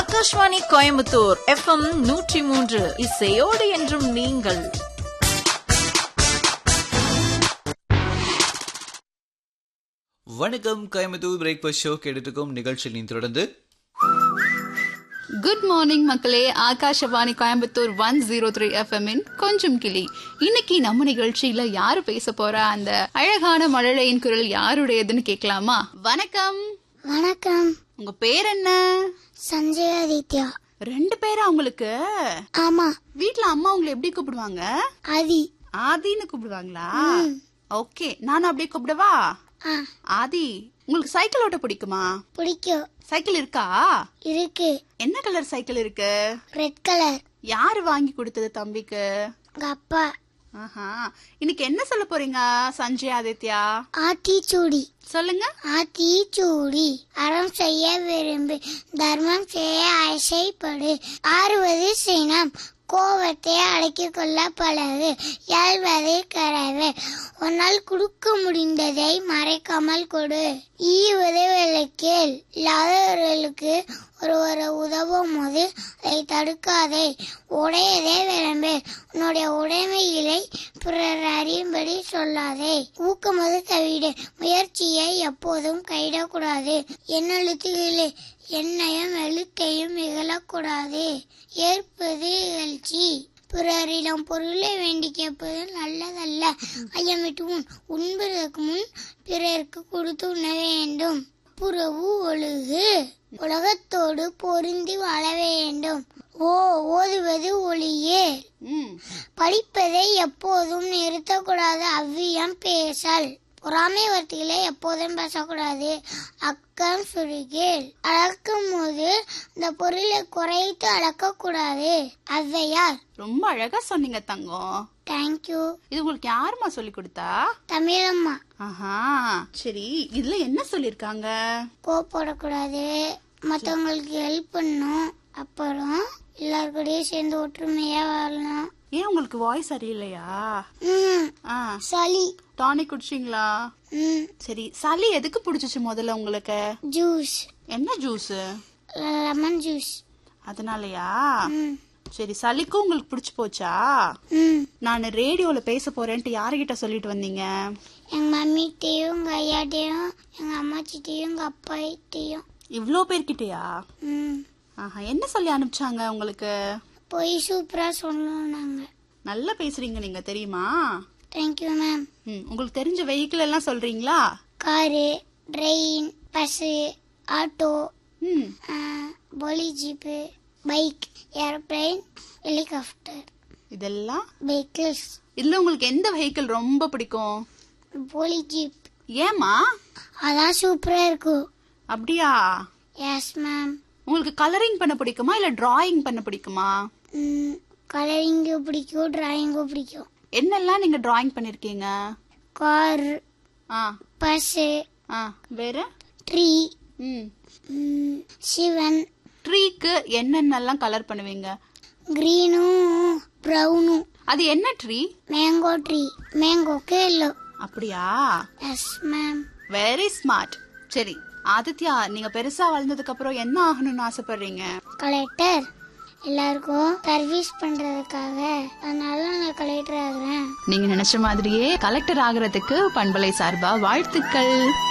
Akashvani Coimbatore FM நூற்றி மூன்று இசையோடு என்றும் நீங்கள் வணக்கம் கோயம்புத்தூர் பிரேக்ஃபாஸ்ட் ஷோ கேட்டுக்கும் நிகழ்ச்சியின் தொடர்ந்து குட் மார்னிங் மக்களே Akashvani Coimbatore one zero three எஃப்எம்மின் கொஞ்சம் கிளி இன்னைக்கு நம்ம நிகழ்ச்சியில யாரு பேச போறா அந்த அழகான மழலையின் குரல் யாருடையதுன்னு கேட்கலாமா வணக்கம் வணக்கம் உங்க பேர் என்ன சஞ்சய் ஆதித்யா ரெண்டு பேரா உங்களுக்கு ஆமா வீட்ல அம்மா உங்களை எப்படி கூப்பிடுவாங்க ஆதி ஆதின்னு கூப்பிடுவாங்களா ஓகே நானும் அப்படியே கூப்பிடவா ஆ ஆதி உங்களுக்கு சைக்கிள் ஓட்ட பிடிக்குமா பிடிக்கும் சைக்கிள் இருக்கா இருக்கு என்ன கலர் சைக்கிள் இருக்கு ரெட் கலர் யாரு வாங்கி கொடுத்தது தம்பிக்கு உங்க அப்பா ஆஹா இன்னைக்கு என்ன சொல்ல போறீங்க சஞ்சய் ஆதித்யா ஆத்திச்சூடி சொல்லுங்க ஆத்திச்சூடி அறம் செய்ய விரும்பு தர்மம் செய்ய ஆசைப்படு ஆறுவது சினம் கோபத்தை அடக்கிக் கொள்ள பழகு இயல்வதை கரவு உன்னால் கொடுக்க முடிந்ததை மறைக்காமல் கொடு ஈவது விளக்கேல் இல்லாதவர்களுக்கு ஒருவர் உதவும் போது அதை தடுக்காதே உடையதே விளம்பு உன்னுடைய உடைமைகளை பிறர் அறியும்படி சொல்லாதே ஊக்கமது தவிடு முயற்சியை எப்போதும் கைவிடக்கூடாது என் எழுத்துகளே என்னையும் எழுத்தையும் இகழக்கூடாது ஏற்பது இகழ்ச்சி பிறரிடம் பொருளை வேண்டி கேட்பது நல்லதல்ல ஐயமிட்டு உன் உண்பதற்கு முன் பிறருக்கு கொடுத்து உண்ண வேண்டும் புறவு ஒழுகு உலகத்தோடு பொருந்தி வாழ வேண்டும் ஓ ஓதுவது ஒளியே ம் படிப்பதை எப்போதும் நிறுத்தக்கூடாது அவ்வியம் பேசல் பொறாமை வார்த்தைகளை எப்போதும் பேசக்கூடாது அக்கம் சுருகேல் அளக்கும் போது இந்த பொருளை குறைத்து அளக்கக்கூடாது ஔவையார் ரொம்ப அழகா சொன்னீங்க தங்கம் தேங்க்யூ இது உங்களுக்கு யாருமா சொல்லி கொடுத்தா தமிழம்மா ஆஹா சரி இதுல என்ன சொல்லிருக்காங்க கோப்படக்கூடாது மற்றவங்களுக்கு ஹெல்ப் பண்ணணும் அப்புறம் எல்லார் கூடயும் சேர்ந்து ஒற்றுமையா வாழணும் ஏன் உங்களுக்கு வாய்ஸ் சரியில்லையா ம் ஆ சளி டானிக் குடிச்சிங்களா ம் சரி சளி எதுக்கு பிடிச்சிச்சு முதல்ல உங்களுக்கு ஜூஸ் என்ன ஜூஸ் லெமன் ஜூஸ் அதனாலயா ம் சரி சளிக்கும் உங்களுக்கு பிடிச்சு போச்சா ம் நான் ரேடியோல பேச போறேன்ட்டு யாருகிட்ட சொல்லிட்டு வந்தீங்க எங்க மம்மிட்டையும் எங்க ஐயாட்டையும் எங்க அம்மாச்சிட்டையும் எங்க அப்பாட்டையும் இவ்ளோ பேர்கிட்டயா ம் ஆஹா என்ன சொல்லி அனுப்பிச்சாங்க உங்களுக்கு போய் சூப்பரா சொல்லணும் நாங்க நல்லா பேசுறீங்க நீங்க தெரியுமா தேங்க்யூ மேம் ம், உங்களுக்கு தெரிஞ்ச வெஹிக்கிள் எல்லாம் சொல்றீங்களா காரு ட்ரெயின் பஸ்ஸு ஆட்டோ ம் போலி ஜீப்பு பைக் ஏரோப்ளைன் ஹெலிகாப்டர் இதெல்லாம் வெஹிக்கிள்ஸ் இதுல உங்களுக்கு எந்த வெஹிக்கிள் ரொம்ப பிடிக்கும் போலி ஜீப் ஏமா அதான் சூப்பரா இருக்கும் அப்படியா எஸ் மேம் உங்களுக்கு கலரிங் பண்ண பிடிக்குமா இல்ல டிராயிங் பண்ண பிடிக்குமா கலரிங்கும் பிடிக்கும் டிராயிங்கும் பிடிக்கும் என்னெல்லாம் நீங்க டிராயிங் பண்ணிருக்கீங்க கார் ஆ பஸ்ஸு ஆ வேற ட்ரீ ம் சிவன் ட்ரீக்கு என்னென்னலாம் கலர் பண்ணுவீங்க கிரீனும் ப்ரௌனும் அது என்ன ட்ரீ மேங்கோ ட்ரீ மேங்கோக்கு எல்லோ அப்படியா எஸ் மேம் வெரி ஸ்மார்ட் சரி ஆதித்யா நீங்க பெருசா வளர்ந்ததுக்கு அப்புறம் என்ன ஆகணும்னு ஆசைப்படுறீங்க கலெக்டர் எல்லாருக்கும் சர்வீஸ் பண்றதுக்காக அதனால நான் கலெக்டர் ஆகுறேன் நீங்க நினைச்ச மாதிரியே கலெக்டர் ஆகுறதுக்கு பண்பலை சார்பா வாழ்த்துக்கள்